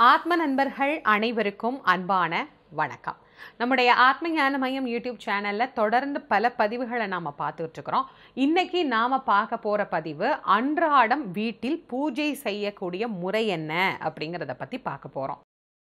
ஆத்ம நண்பர்கள் அனைவருக்கும் அன்பான வணக்கம் நம்முடைய ஆத்ம ஞான மையம் யூடியூப் சேனல்ல தொடர்ந்து பல பதிவுகளை நாம பார்த்துட்டு இருக்கிறோம் இன்னைக்கு நாம பார்க்க போற பதிவு அன்றாடம் வீட்டில் பூஜை செய்யக்கூடிய முறை என்ன அப்படிங்கிறத பத்தி பார்க்க போறோம்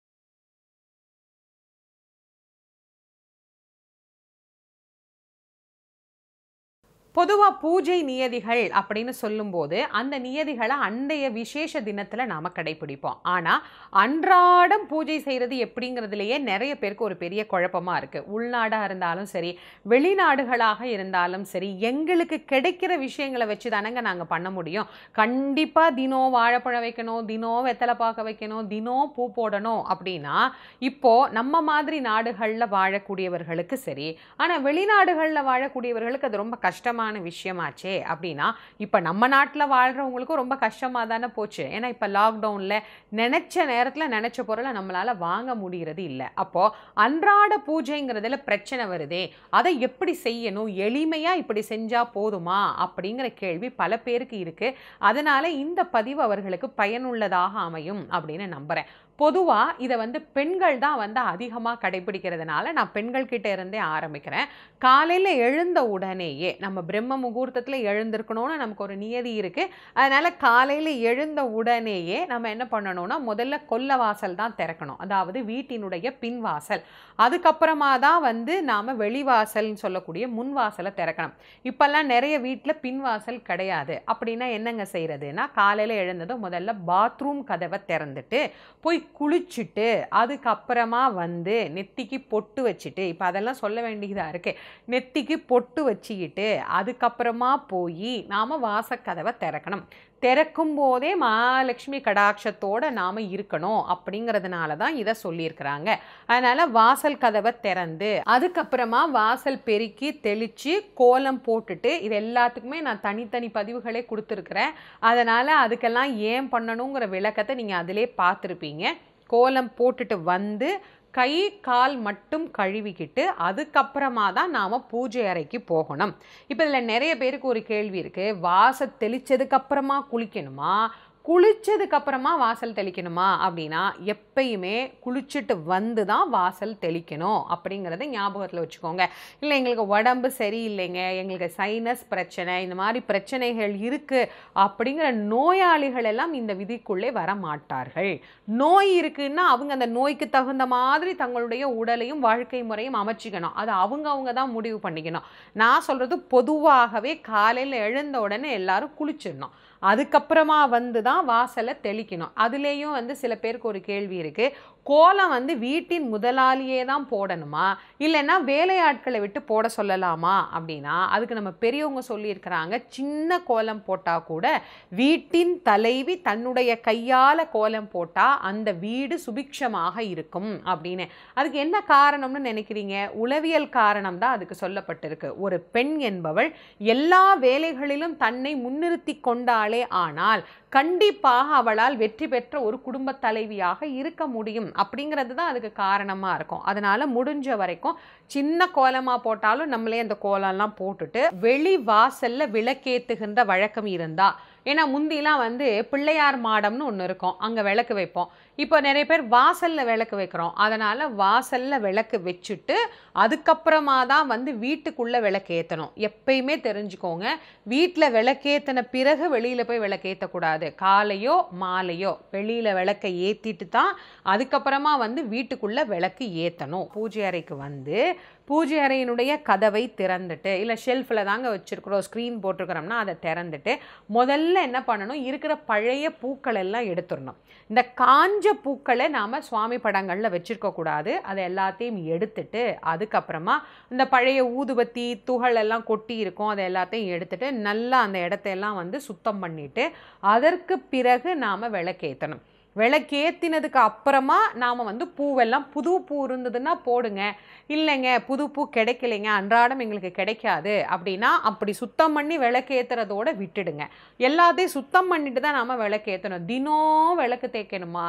பொதுவாக பூஜை நியதிகள் அப்படின்னு சொல்லும்போது அந்த நியதிகளை அன்றைய விசேஷ தினத்தில் நாம் கடைபிடிப்போம் ஆனால் அன்றாடம் பூஜை செய்கிறது எப்படிங்கிறதுலையே நிறைய பேருக்கு ஒரு பெரிய குழப்பமாக இருக்குது உள்நாடாக இருந்தாலும் சரி வெளிநாடுகளாக இருந்தாலும் சரி எங்களுக்கு கிடைக்கிற விஷயங்களை வச்சு தானங்க நாங்கள் பண்ண முடியும் கண்டிப்பாக தினம் வாழைப்பழம் வைக்கணும் தினம் வெத்தலை பார்க்க வைக்கணும் தினம் பூ போடணும் அப்படின்னா இப்போது நம்ம மாதிரி நாடுகளில் வாழக்கூடியவர்களுக்கு சரி ஆனால் வெளிநாடுகளில் வாழக்கூடியவர்களுக்கு அது ரொம்ப கஷ்டமாக கஷ்டமான விஷயமாச்சே அப்படின்னா இப்போ நம்ம நாட்டில் வாழ்கிறவங்களுக்கும் ரொம்ப கஷ்டமாக தானே போச்சு ஏன்னா இப்போ லாக்டவுனில் நினச்ச நேரத்தில் நினச்ச பொருளை நம்மளால் வாங்க முடிகிறது இல்லை அப்போது அன்றாட பூஜைங்கிறதுல பிரச்சனை வருதே அதை எப்படி செய்யணும் எளிமையாக இப்படி செஞ்சால் போதுமா அப்படிங்கிற கேள்வி பல பேருக்கு இருக்குது அதனால் இந்த பதிவு அவர்களுக்கு பயனுள்ளதாக அமையும் அப்படின்னு நம்புகிறேன் பொதுவாக இதை வந்து பெண்கள் தான் வந்து அதிகமாக கடைபிடிக்கிறதுனால நான் பெண்கள் கிட்ட இருந்தே ஆரம்பிக்கிறேன் காலையில் எழுந்த உடனேயே நம்ம பிரம்ம முகூர்த்தத்தில் எழுந்திருக்கணும்னு நமக்கு ஒரு நியதி இருக்குது அதனால் காலையில் எழுந்த உடனேயே நம்ம என்ன பண்ணணும்னா முதல்ல கொல்ல வாசல் தான் திறக்கணும் அதாவது வீட்டினுடைய பின்வாசல் அதுக்கப்புறமா தான் வந்து நாம் வெளிவாசல்னு சொல்லக்கூடிய முன் வாசலை திறக்கணும் இப்போல்லாம் நிறைய வீட்டில் பின்வாசல் கிடையாது அப்படின்னா என்னங்க செய்கிறதுனா காலையில் எழுந்ததும் முதல்ல பாத்ரூம் கதவை திறந்துட்டு போய் குளிச்சுட்டு அதுக்கப்புறமா வந்து நெத்திக்கு பொட்டு வச்சுட்டு இப்போ அதெல்லாம் சொல்ல வேண்டியதாக இருக்குது நெத்திக்கு பொட்டு வச்சுக்கிட்டு அதுக்கப்புறமா போய் நாம் வாசக்கதவை திறக்கணும் திறக்கும் போதே மகாலட்சுமி கடாட்சத்தோடு நாம் இருக்கணும் அப்படிங்கிறதுனால தான் இதை சொல்லியிருக்கிறாங்க அதனால் வாசல் கதவை திறந்து அதுக்கப்புறமா வாசல் பெருக்கி தெளித்து கோலம் போட்டுட்டு இது எல்லாத்துக்குமே நான் தனித்தனி பதிவுகளே கொடுத்துருக்குறேன் அதனால் அதுக்கெல்லாம் ஏன் பண்ணணுங்கிற விளக்கத்தை நீங்கள் அதிலே பார்த்துருப்பீங்க கோலம் போட்டுட்டு வந்து கை கால் மட்டும் கழுவிக்கிட்டு அதுக்கப்புறமா தான் நாம் பூஜை அறைக்கு போகணும் இப்போ இதில் நிறைய பேருக்கு ஒரு கேள்வி இருக்குது வாச தெளித்ததுக்கப்புறமா குளிக்கணுமா குளிச்சதுக்கு அப்புறமா வாசல் தெளிக்கணுமா அப்படின்னா எப்பயுமே குளிச்சுட்டு வந்து தான் வாசல் தெளிக்கணும் அப்படிங்கிறத ஞாபகத்தில் வச்சுக்கோங்க இல்லை எங்களுக்கு உடம்பு சரியில்லைங்க எங்களுக்கு சைனஸ் பிரச்சனை இந்த மாதிரி பிரச்சனைகள் இருக்குது அப்படிங்கிற நோயாளிகள் எல்லாம் இந்த விதிக்குள்ளே வர மாட்டார்கள் நோய் இருக்குன்னா அவங்க அந்த நோய்க்கு தகுந்த மாதிரி தங்களுடைய உடலையும் வாழ்க்கை முறையும் அமைச்சிக்கணும் அது அவங்க அவங்க தான் முடிவு பண்ணிக்கணும் நான் சொல்கிறது பொதுவாகவே காலையில் எழுந்த உடனே எல்லாரும் குளிச்சிடணும் அதுக்கப்புறமா வந்து தான் வாசலை தெளிக்கணும் அதுலேயும் வந்து சில பேருக்கு ஒரு கேள்வி இருக்குது கோலம் வந்து வீட்டின் முதலாளியே தான் போடணுமா இல்லைன்னா வேலையாட்களை விட்டு போட சொல்லலாமா அப்படின்னா அதுக்கு நம்ம பெரியவங்க சொல்லியிருக்கிறாங்க சின்ன கோலம் போட்டால் கூட வீட்டின் தலைவி தன்னுடைய கையால் கோலம் போட்டால் அந்த வீடு சுபிக்ஷமாக இருக்கும் அப்படின்னு அதுக்கு என்ன காரணம்னு நினைக்கிறீங்க உளவியல் காரணம் தான் அதுக்கு சொல்லப்பட்டிருக்கு ஒரு பெண் என்பவள் எல்லா வேலைகளிலும் தன்னை முன்னிறுத்தி கொண்டாளே ஆனால் கண்டிப்பாக அவளால் வெற்றி பெற்ற ஒரு குடும்ப தலைவியாக இருக்க முடியும் அப்படிங்கிறது தான் அதுக்கு காரணமாக இருக்கும் அதனால் முடிஞ்ச வரைக்கும் சின்ன கோலமாக போட்டாலும் நம்மளே அந்த கோலம்லாம் போட்டுட்டு வெளி வாசலில் விளக்கேற்றுகின்ற வழக்கம் இருந்தால் ஏன்னா முந்திலாம் வந்து பிள்ளையார் மாடம்னு ஒன்று இருக்கும் அங்கே விளக்கு வைப்போம் இப்போ நிறைய பேர் வாசலில் விளக்கு வைக்கிறோம் அதனால் வாசலில் விளக்கு வச்சுட்டு அதுக்கப்புறமா தான் வந்து வீட்டுக்குள்ளே விளக்கு ஏற்றணும் எப்பயுமே தெரிஞ்சுக்கோங்க வீட்டில் விளக்கேற்றின பிறகு வெளியில் போய் விளக்கேற்றக்கூடாது காலையோ மாலையோ வெளியில் விளக்கை ஏற்றிட்டு தான் அதுக்கப்புறமா வந்து வீட்டுக்குள்ளே விளக்கு ஏற்றணும் பூஜை அறைக்கு வந்து பூஜை அறையினுடைய கதவை திறந்துட்டு இல்லை ஷெல்ஃபில் தாங்க வச்சுருக்குறோம் ஸ்க்ரீன் போட்டிருக்கிறோம்னா அதை திறந்துட்டு முதல்ல என்ன பண்ணணும் இருக்கிற பழைய பூக்கள் எல்லாம் எடுத்துடணும் இந்த காஞ்ச பூக்களை நாம் சுவாமி படங்களில் வச்சுருக்கக்கூடாது அதை எல்லாத்தையும் எடுத்துட்டு அதுக்கப்புறமா இந்த பழைய ஊதுபத்தி துகள் எல்லாம் கொட்டி இருக்கும் அதை எல்லாத்தையும் எடுத்துட்டு நல்லா அந்த இடத்தையெல்லாம் வந்து சுத்தம் பண்ணிவிட்டு அதற்கு பிறகு நாம் விளக்கேற்றணும் விளக்கேற்றினதுக்கு அப்புறமா நாம் வந்து பூவெல்லாம் புது பூ இருந்ததுன்னா போடுங்க இல்லைங்க புது பூ கிடைக்கலைங்க அன்றாடம் எங்களுக்கு கிடைக்காது அப்படின்னா அப்படி சுத்தம் பண்ணி விளக்கேற்றுறதோட விட்டுடுங்க எல்லாத்தையும் சுத்தம் பண்ணிட்டு தான் நாம் விளக்கேற்றணும் தினம் விளக்கு தேய்க்கணுமா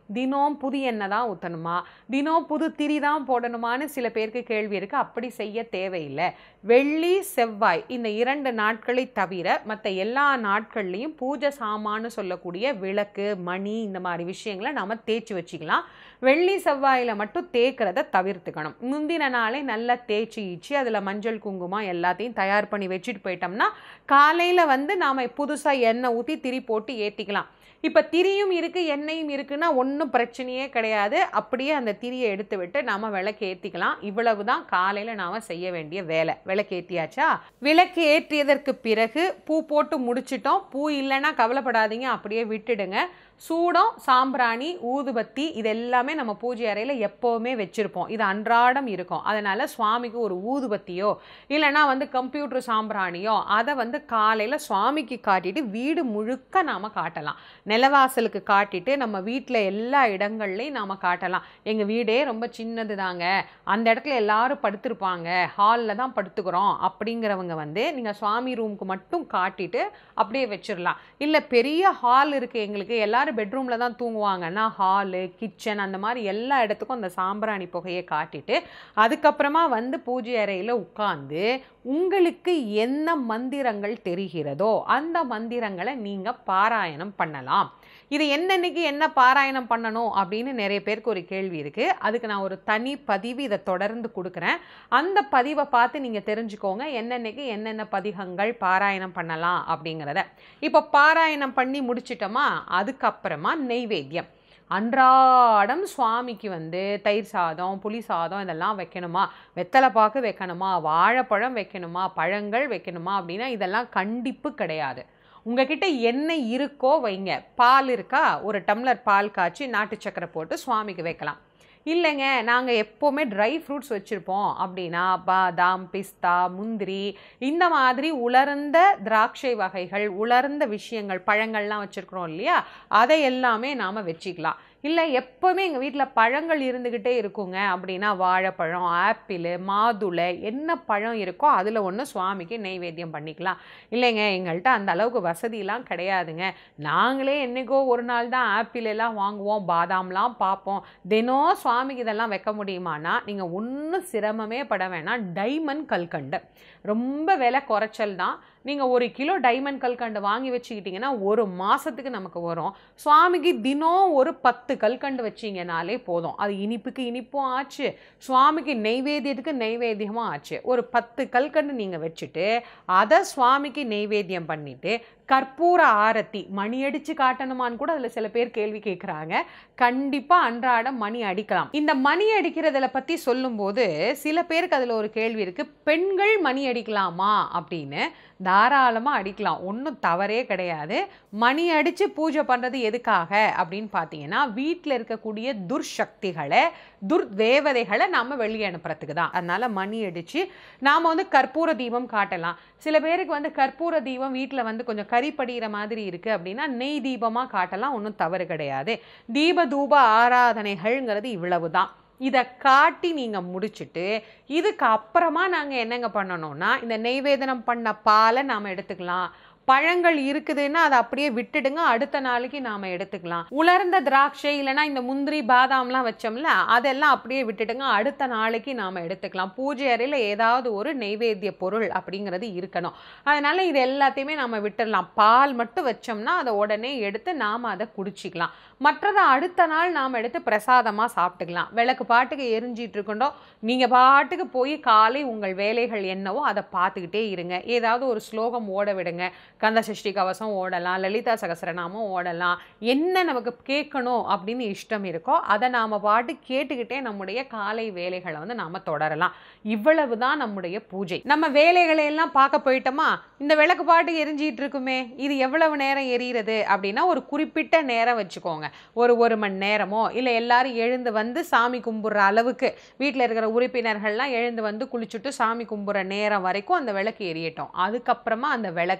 தினம் புது எண்ணெய் தான் ஊற்றணுமா தினம் புது திரி தான் போடணுமான்னு சில பேருக்கு கேள்வி இருக்குது அப்படி செய்ய தேவையில்லை வெள்ளி செவ்வாய் இந்த இரண்டு நாட்களை தவிர மற்ற எல்லா நாட்கள்லையும் பூஜை சாமான்னு சொல்லக்கூடிய விளக்கு மணி இந்த மாதிரி விஷயங்களை நம்ம தேய்ச்சி வச்சுக்கலாம் வெள்ளி செவ்வாயில் மட்டும் தேய்க்கிறத தவிர்த்துக்கணும் முந்தின நாளே நல்லா தேய்ச்சி ஈச்சி அதில் மஞ்சள் குங்குமம் எல்லாத்தையும் தயார் பண்ணி வச்சுட்டு போயிட்டோம்னா காலையில் வந்து நாம் புதுசாக எண்ணெய் ஊற்றி திரி போட்டு ஏற்றிக்கலாம் இப்போ திரியும் இருக்குது எண்ணெயும் இருக்குன்னா ஒன்றும் பிரச்சனையே கிடையாது அப்படியே அந்த திரியை எடுத்து விட்டு நாம் விளக்கு ஏற்றிக்கலாம் இவ்வளவு தான் காலையில் நாம் செய்ய வேண்டிய வேலை விளக்கு ஏற்றியாச்சா விளக்கு ஏற்றியதற்கு பிறகு பூ போட்டு முடிச்சிட்டோம் பூ இல்லைன்னா கவலைப்படாதீங்க அப்படியே விட்டுடுங்க சூடம் சாம்பிராணி ஊதுபத்தி இது எல்லாமே நம்ம பூஜை அறையில் எப்போவுமே வச்சுருப்போம் இது அன்றாடம் இருக்கும் அதனால் சுவாமிக்கு ஒரு ஊதுபத்தியோ இல்லைன்னா வந்து கம்ப்யூட்டர் சாம்பிராணியோ அதை வந்து காலையில் சுவாமிக்கு காட்டிட்டு வீடு முழுக்க நாம் காட்டலாம் நிலவாசலுக்கு காட்டிட்டு நம்ம வீட்டில் எல்லா இடங்கள்லையும் நாம் காட்டலாம் எங்கள் வீடே ரொம்ப சின்னது தாங்க அந்த இடத்துல எல்லாரும் படுத்திருப்பாங்க ஹாலில் தான் படுத்துக்கிறோம் அப்படிங்கிறவங்க வந்து நீங்கள் சுவாமி ரூமுக்கு மட்டும் காட்டிட்டு அப்படியே வச்சிடலாம் இல்லை பெரிய ஹால் இருக்குது எங்களுக்கு எல்லாரும் பெட்ரூமில் தான் தூங்குவாங்கன்னா ஹாலு கிச்சன் அந்த மாதிரி எல்லா இடத்துக்கும் அந்த சாம்பிராணி புகையை காட்டிட்டு அதுக்கப்புறமா வந்து பூஜை அறையில் உட்காந்து உங்களுக்கு என்ன மந்திரங்கள் தெரிகிறதோ அந்த மந்திரங்களை நீங்கள் பாராயணம் பண்ணலாம் இது என்னன்னைக்கு என்ன பாராயணம் பண்ணணும் அப்படின்னு நிறைய பேருக்கு ஒரு கேள்வி இருக்குது அதுக்கு நான் ஒரு தனி பதிவு இதை தொடர்ந்து கொடுக்குறேன் அந்த பதிவை பார்த்து நீங்கள் தெரிஞ்சுக்கோங்க என்னென்னைக்கு என்னென்ன பதிகங்கள் பாராயணம் பண்ணலாம் அப்படிங்கிறத இப்போ பாராயணம் பண்ணி முடிச்சிட்டோமா அதுக்கப்புறமா நெய்வேத்தியம் அன்றாடம் சுவாமிக்கு வந்து தயிர் சாதம் புளி சாதம் இதெல்லாம் வைக்கணுமா வெத்தலை பாக்கு வைக்கணுமா வாழைப்பழம் வைக்கணுமா பழங்கள் வைக்கணுமா அப்படின்னா இதெல்லாம் கண்டிப்பு கிடையாது உங்ககிட்ட என்ன இருக்கோ வைங்க பால் இருக்கா ஒரு டம்ளர் பால் காய்ச்சி நாட்டு சக்கரை போட்டு சுவாமிக்கு வைக்கலாம் இல்லைங்க நாங்கள் எப்போவுமே ட்ரை ஃப்ரூட்ஸ் வச்சுருப்போம் அப்படின்னா பாதாம் பிஸ்தா முந்திரி இந்த மாதிரி உலர்ந்த திராட்சை வகைகள் உலர்ந்த விஷயங்கள் பழங்கள்லாம் வச்சுருக்குறோம் இல்லையா அதை எல்லாமே நாம் வச்சுக்கலாம் இல்லை எப்போவுமே எங்கள் வீட்டில் பழங்கள் இருந்துக்கிட்டே இருக்குங்க அப்படின்னா வாழைப்பழம் ஆப்பிள் மாதுளை என்ன பழம் இருக்கோ அதில் ஒன்று சுவாமிக்கு நெய்வேத்தியம் பண்ணிக்கலாம் இல்லைங்க எங்கள்கிட்ட அந்த அளவுக்கு வசதியெலாம் கிடையாதுங்க நாங்களே என்றைக்கோ ஒரு நாள் தான் ஆப்பிள் எல்லாம் வாங்குவோம் பாதாம்லாம் பார்ப்போம் தினம் சுவாமிக்கு இதெல்லாம் வைக்க முடியுமானா நீங்கள் ஒன்றும் சிரமமே பட வேணாம் டைமண்ட் கல்கண்டு ரொம்ப விலை குறைச்சல் தான் நீங்கள் ஒரு கிலோ டைமண்ட் கல்கண்டு வாங்கி வச்சுக்கிட்டிங்கன்னா ஒரு மாதத்துக்கு நமக்கு வரும் சுவாமிக்கு தினம் ஒரு பத்து கல்கண்டு வச்சிங்கனாலே போதும் அது இனிப்புக்கு இனிப்பும் ஆச்சு சுவாமிக்கு நெய்வேத்தியத்துக்கு நெய்வேத்தியமும் ஆச்சு ஒரு பத்து கல்கண்டு நீங்கள் வச்சுட்டு அதை சுவாமிக்கு நெய்வேத்தியம் பண்ணிவிட்டு கற்பூர ஆரத்தி மணி அடித்து காட்டணுமான்னு கூட அதில் சில பேர் கேள்வி கேட்குறாங்க கண்டிப்பாக அன்றாடம் மணி அடிக்கலாம் இந்த மணி அடிக்கிறதுல பற்றி சொல்லும்போது சில பேருக்கு அதில் ஒரு கேள்வி இருக்குது பெண்கள் மணி அடிக்கலாமா அப்படின்னு தாராளமாக அடிக்கலாம் ஒன்றும் தவறே கிடையாது மணி அடித்து பூஜை பண்ணுறது எதுக்காக அப்படின்னு பார்த்தீங்கன்னா வீட்டில் இருக்கக்கூடிய துர்சக்திகளை துர்தேவதைகளை நம்ம வெளியே அனுப்புறதுக்கு தான் அதனால் மணி அடித்து நாம் வந்து கற்பூர தீபம் காட்டலாம் சில பேருக்கு வந்து கற்பூர தீபம் வீட்டில் வந்து கொஞ்சம் கறி படிகிற மாதிரி இருக்குது அப்படின்னா நெய் தீபமாக காட்டலாம் ஒன்றும் தவறு கிடையாது தீப தூப ஆராதனைகள்ங்கிறது இவ்வளவு தான் இதை காட்டி நீங்கள் முடிச்சுட்டு இதுக்கு அப்புறமா நாங்கள் என்னங்க பண்ணணும்னா இந்த நெய்வேதனம் பண்ண பாலை நாம் எடுத்துக்கலாம் பழங்கள் இருக்குதுன்னா அதை அப்படியே விட்டுடுங்க அடுத்த நாளைக்கு நாம் எடுத்துக்கலாம் உலர்ந்த திராட்சை இல்லைன்னா இந்த முந்திரி பாதாம்லாம் வச்சோம்ல அதெல்லாம் அப்படியே விட்டுடுங்க அடுத்த நாளைக்கு நாம் எடுத்துக்கலாம் பூஜை அறையில் ஏதாவது ஒரு நெய்வேத்திய பொருள் அப்படிங்கிறது இருக்கணும் அதனால் இது எல்லாத்தையுமே நம்ம விட்டுடலாம் பால் மட்டும் வச்சோம்னா அதை உடனே எடுத்து நாம் அதை குடிச்சிக்கலாம் மற்றதை அடுத்த நாள் நாம் எடுத்து பிரசாதமாக சாப்பிட்டுக்கலாம் விளக்கு பாட்டுக்கு எரிஞ்சிட்டு இருக்கோம் நீங்கள் பாட்டுக்கு போய் காலை உங்கள் வேலைகள் என்னவோ அதை பார்த்துக்கிட்டே இருங்க ஏதாவது ஒரு ஸ்லோகம் ஓட விடுங்க கந்த சஷ்டி கவசம் ஓடலாம் லலிதா சகசரநாமம் ஓடலாம் என்ன நமக்கு கேட்கணும் அப்படின்னு இஷ்டம் இருக்கோ அதை நாம் பாட்டு கேட்டுக்கிட்டே நம்முடைய காலை வேலைகளை வந்து நாம் தொடரலாம் இவ்வளவு தான் நம்முடைய பூஜை நம்ம வேலைகளை எல்லாம் பார்க்க போயிட்டோமா இந்த விளக்கு பாட்டு எரிஞ்சிட்டு இருக்குமே இது எவ்வளவு நேரம் எரியிறது அப்படின்னா ஒரு குறிப்பிட்ட நேரம் வச்சுக்கோங்க ஒரு ஒரு மணி நேரமோ இல்லை எல்லாரும் எழுந்து வந்து சாமி கும்பிட்ற அளவுக்கு வீட்டில் இருக்கிற உறுப்பினர்கள்லாம் எழுந்து வந்து குளிச்சுட்டு சாமி கும்பிட்ற நேரம் வரைக்கும் அந்த விளக்கு எரியட்டும் அதுக்கப்புறமா அந்த விளக்கை நாம்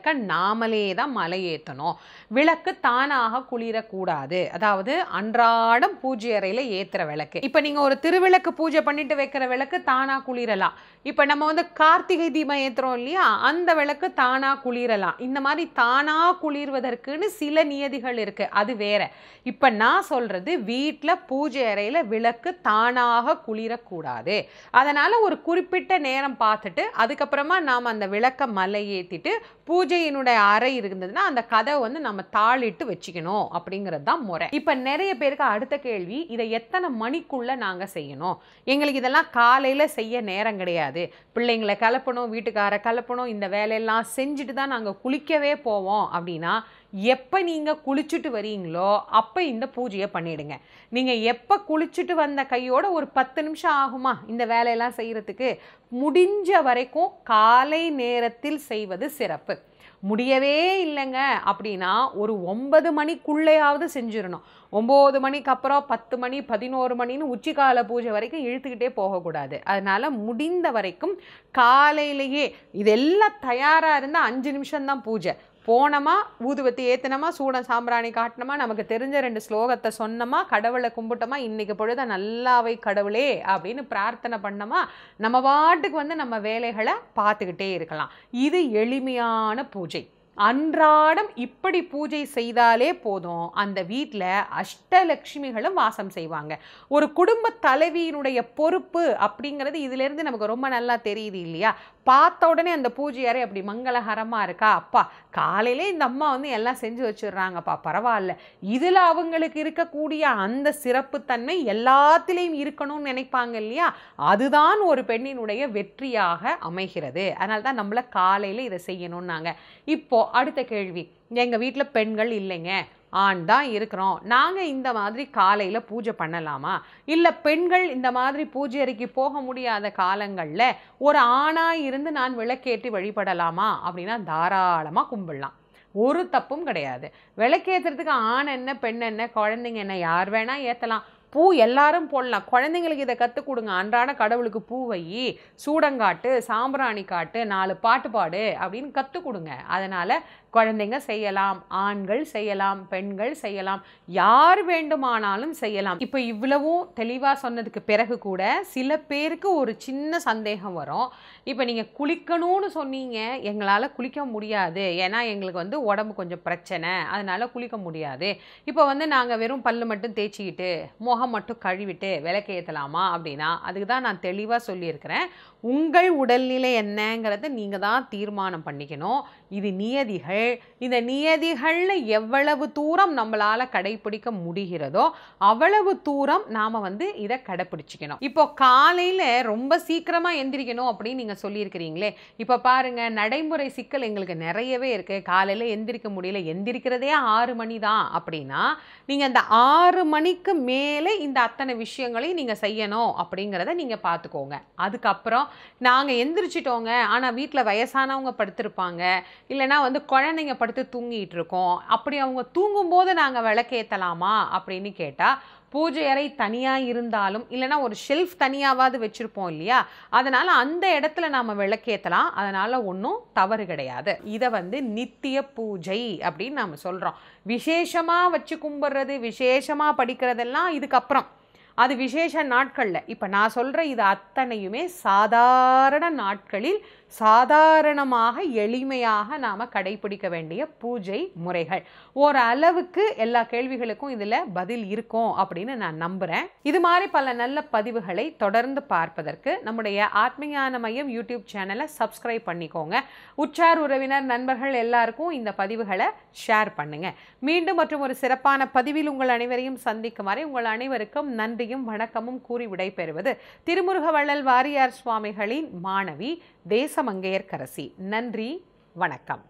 நாமளே தான் மலை ஏற்றணும் விளக்கு தானாக குளிரக்கூடாது அதாவது அன்றாடம் பூஜை அறையில் ஏற்றுற விளக்கு இப்போ நீங்கள் ஒரு திருவிளக்கு பூஜை பண்ணிட்டு வைக்கிற விளக்கு தானாக குளிரலாம் இப்போ நம்ம வந்து கார்த்திகை தீபம் ஏற்றுறோம் இல்லையா அந்த விளக்கு தானாக குளிரலாம் இந்த மாதிரி தானாக குளிர்வதற்குன்னு சில நியதிகள் இருக்குது அது வேற இப்போ நான் சொல்கிறது வீட்டில் பூஜை அறையில் விளக்கு தானாக குளிரக்கூடாது அதனால் ஒரு குறிப்பிட்ட நேரம் பார்த்துட்டு அதுக்கப்புறமா நாம் அந்த விளக்கை மலை ஏற்றிட்டு பூஜையினுடைய அறை இருந்ததுன்னா அந்த கதவை வந்து நம்ம தாளிட்டு வச்சுக்கணும் அப்படிங்கிறது தான் முறை இப்போ நிறைய பேருக்கு அடுத்த கேள்வி இதை எத்தனை மணிக்குள்ள நாங்கள் செய்யணும் எங்களுக்கு இதெல்லாம் காலையில் செய்ய நேரம் கிடையாது பிள்ளைங்களை கலப்பணும் வீட்டுக்கார கலப்பணும் இந்த வேலையெல்லாம் செஞ்சுட்டு தான் நாங்கள் குளிக்கவே போவோம் அப்படின்னா எப்போ நீங்கள் குளிச்சுட்டு வரீங்களோ அப்போ இந்த பூஜையை பண்ணிடுங்க நீங்கள் எப்போ குளிச்சுட்டு வந்த கையோட ஒரு பத்து நிமிஷம் ஆகுமா இந்த வேலையெல்லாம் செய்கிறதுக்கு முடிஞ்ச வரைக்கும் காலை நேரத்தில் செய்வது சிறப்பு முடியவே இல்லைங்க அப்படின்னா ஒரு ஒன்பது மணிக்குள்ளேயாவது செஞ்சிடணும் ஒம்பது மணிக்கு அப்புறம் பத்து மணி பதினோரு மணின்னு உச்சிக்கால பூஜை வரைக்கும் இழுத்துக்கிட்டே போகக்கூடாது அதனால் முடிந்த வரைக்கும் காலையிலேயே இதெல்லாம் தயாராக இருந்தால் அஞ்சு நிமிஷம்தான் பூஜை போனோமா ஊதுவத்தி ஏற்றினோமா சூடம் சாம்பிராணி காட்டினோமா நமக்கு தெரிஞ்ச ரெண்டு ஸ்லோகத்தை சொன்னோமா கடவுளை கும்பிட்டோமா இன்னைக்கு பொழுத நல்லாவை கடவுளே அப்படின்னு பிரார்த்தனை பண்ணோமா நம்ம பாட்டுக்கு வந்து நம்ம வேலைகளை பார்த்துக்கிட்டே இருக்கலாம் இது எளிமையான பூஜை அன்றாடம் இப்படி பூஜை செய்தாலே போதும் அந்த வீட்டில் அஷ்டலக்ஷ்மிகளும் வாசம் செய்வாங்க ஒரு குடும்ப தலைவியினுடைய பொறுப்பு அப்படிங்கிறது இதிலேருந்து நமக்கு ரொம்ப நல்லா தெரியுது இல்லையா பார்த்த உடனே அந்த பூஜை அறை அப்படி மங்களகரமாக இருக்கா அப்பா காலையிலே இந்த அம்மா வந்து எல்லாம் செஞ்சு வச்சிடுறாங்கப்பா பரவாயில்ல இதில் அவங்களுக்கு இருக்கக்கூடிய அந்த சிறப்புத்தன்மை எல்லாத்திலையும் இருக்கணும்னு நினைப்பாங்க இல்லையா அதுதான் ஒரு பெண்ணினுடைய வெற்றியாக அமைகிறது அதனால தான் நம்மள காலையில் இதை செய்யணும்னாங்க இப்போ அடுத்த கேள்வி எங்கள் வீட்டில் பெண்கள் இல்லைங்க ஆண் தான் இருக்கிறோம் நாங்கள் இந்த மாதிரி காலையில் பூஜை பண்ணலாமா இல்லை பெண்கள் இந்த மாதிரி பூஜை அறைக்கு போக முடியாத காலங்களில் ஒரு ஆணாக இருந்து நான் விளக்கேற்றி வழிபடலாமா அப்படின்னா தாராளமாக கும்பிடலாம் ஒரு தப்பும் கிடையாது விளக்கேற்றுறதுக்கு ஆண் என்ன பெண் என்ன குழந்தைங்க என்ன யார் வேணால் ஏற்றலாம் பூ எல்லாரும் போடலாம் குழந்தைங்களுக்கு இதை கற்றுக் கொடுங்க அன்றாட கடவுளுக்கு பூ வை சூடங்காட்டு சாம்பிராணி காட்டு நாலு பாட்டு பாடு அப்படின்னு கற்றுக் கொடுங்க அதனால் குழந்தைங்க செய்யலாம் ஆண்கள் செய்யலாம் பெண்கள் செய்யலாம் யார் வேண்டுமானாலும் செய்யலாம் இப்போ இவ்வளவும் தெளிவாக சொன்னதுக்கு பிறகு கூட சில பேருக்கு ஒரு சின்ன சந்தேகம் வரும் இப்போ நீங்கள் குளிக்கணும்னு சொன்னீங்க எங்களால் குளிக்க முடியாது ஏன்னா எங்களுக்கு வந்து உடம்பு கொஞ்சம் பிரச்சனை அதனால குளிக்க முடியாது இப்போ வந்து நாங்கள் வெறும் பல்லு மட்டும் தேய்ச்சிக்கிட்டு முகம் மட்டும் கழுவிட்டு விளக்கு ஏற்றலாமா அப்படின்னா அதுக்கு தான் நான் தெளிவாக சொல்லியிருக்கிறேன் உங்கள் உடல்நிலை என்னங்கிறத நீங்கள் தான் தீர்மானம் பண்ணிக்கணும் இது நியதிகள் இந்த நியதிகளில் எவ்வளவு தூரம் நம்மளால் கடைப்பிடிக்க முடிகிறதோ அவ்வளவு தூரம் நாம் வந்து இதை கடைப்பிடிச்சிக்கணும் இப்போ காலையில் ரொம்ப சீக்கிரமாக எந்திரிக்கணும் அப்படின்னு நீங்கள் சொல்லியிருக்கிறீங்களே இப்போ பாருங்க நடைமுறை சிக்கல் எங்களுக்கு நிறையவே இருக்குது காலையில் எந்திரிக்க முடியல எந்திரிக்கிறதே ஆறு மணி தான் அப்படின்னா நீங்கள் அந்த ஆறு மணிக்கு மேலே இந்த அத்தனை விஷயங்களையும் நீங்கள் செய்யணும் அப்படிங்கிறத நீங்கள் பார்த்துக்கோங்க அதுக்கப்புறம் நாங்கள் எந்திரிச்சிட்டோங்க ஆனால் வீட்டில் வயசானவங்க படுத்திருப்பாங்க இல்லைனா வந்து குழந்தைங்க படுத்து தூங்கிட்டு இருக்கோம் அப்படி அவங்க தூங்கும்போது நாங்கள் விளக்கேற்றலாமா அப்படின்னு கேட்டால் பூஜை அறை தனியாக இருந்தாலும் இல்லைனா ஒரு ஷெல்ஃப் தனியாவது வச்சுருப்போம் இல்லையா அதனால் அந்த இடத்துல நாம் விளக்கேற்றலாம் அதனால் ஒன்றும் தவறு கிடையாது இதை வந்து நித்திய பூஜை அப்படின்னு நாம் சொல்கிறோம் விசேஷமாக வச்சு கும்பிட்றது விசேஷமாக படிக்கிறதெல்லாம் இதுக்கப்புறம் அது விசேஷ நாட்களில் இப்போ நான் சொல்கிற இது அத்தனையுமே சாதாரண நாட்களில் சாதாரணமாக எளிமையாக நாம் கடைபிடிக்க வேண்டிய பூஜை முறைகள் ஒரு அளவுக்கு எல்லா கேள்விகளுக்கும் இதில் பதில் இருக்கும் அப்படின்னு நான் நம்புகிறேன் இது மாதிரி பல நல்ல பதிவுகளை தொடர்ந்து பார்ப்பதற்கு நம்முடைய ஆத்மஞான மையம் யூடியூப் சேனலை சப்ஸ்கிரைப் பண்ணிக்கோங்க உற்றார் உறவினர் நண்பர்கள் எல்லாருக்கும் இந்த பதிவுகளை ஷேர் பண்ணுங்க மீண்டும் மற்றும் ஒரு சிறப்பான பதிவில் உங்கள் அனைவரையும் சந்திக்கும் வரை உங்கள் அனைவருக்கும் நன்றியும் வணக்கமும் கூறி விடைபெறுவது திருமுருகவள்ளல் வாரியார் சுவாமிகளின் மாணவி தேசமங்கையர்கரசி நன்றி வணக்கம்